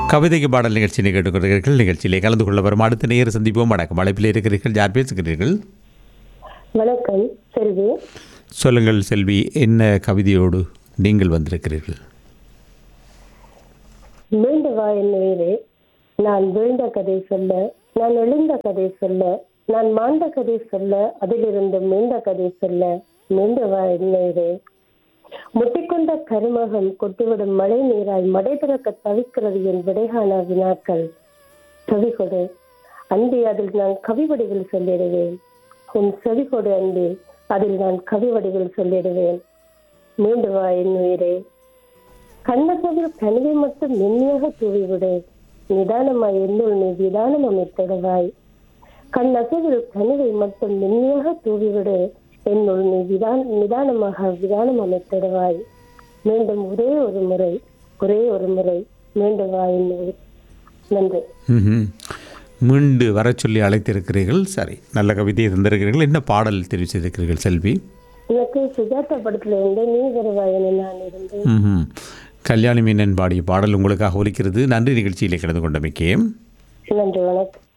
கவிதைக்கு பாடல் நிகழ்ச்சியை கேட்டுக்கொள்கிறீர்கள் நிகழ்ச்சியிலே கலந்து கொள்ள வரும் அடுத்த நேர சந்திப்போம் வணக்கம் அழைப்பில் இருக்கிறீர்கள் யார் பேசுகிறீர்கள் வணக்கம் செல்வி சொல்லுங்கள் செல்வி என்ன கவிதையோடு நீங்கள் வந்திருக்கிறீர்கள் மீண்டு வா என் உயிரே நான் வீழ்ந்த கதை சொல்ல நான் எழுந்த கதை சொல்ல நான் மாண்ட கதை சொல்ல அதிலிருந்து மீண்ட கதை சொல்ல மீண்டு வா என் உயிரே முட்டிக்கொண்ட கருமகம் கொட்டிவிடும் மழை நீராய் மடை திறக்க தவிக்கிறது என் விடைகான வினாக்கள் செவி கொடு அன்பே அதில் நான் கவி வடிவில் சொல்லிடுவேன் உன் செவி கொடு அன்பே அதில் நான் கவி வடிவில் சொல்லிடுவேன் மீண்டு வா என் உயிரே கண்ணசவில் கனிவை மட்டும் மென்மையாக தூவிவிடு நிதானமாய் என்னுள் நீ விதானம் அமைத்திடுவாய் கண்ணசவில் கனிவை மட்டும் மென்மையாக தூவிவிடு என்னுள் நீ விதான் நிதானமாக விதானம் அமைத்திடுவாய் மீண்டும் ஒரே ஒரு முறை ஒரே ஒரு முறை மீண்டும் வா என்னுள் நன்றி ம்ஹும். மீண்டு வரச் சொல்லி அழைத்திருக்கிறீர்கள் சரி நல்ல கவிதையை தந்திருக்கிறீர்கள் என்ன பாடல் தெரிவு செய்திருக்கிறீர்கள் செல்வி எனக்கு சுஜாதா படத்துல இருந்து நீ வருவாயன நான் இருந்து ம்ஹும். கல்யாணி மீனன் பாடிய பாடல் உங்களுக்காக ஒலிக்கிறது நன்றி நிகழ்ச்சியிலே கலந்து கொண்டமைக்கே நன்றி வணக்கம்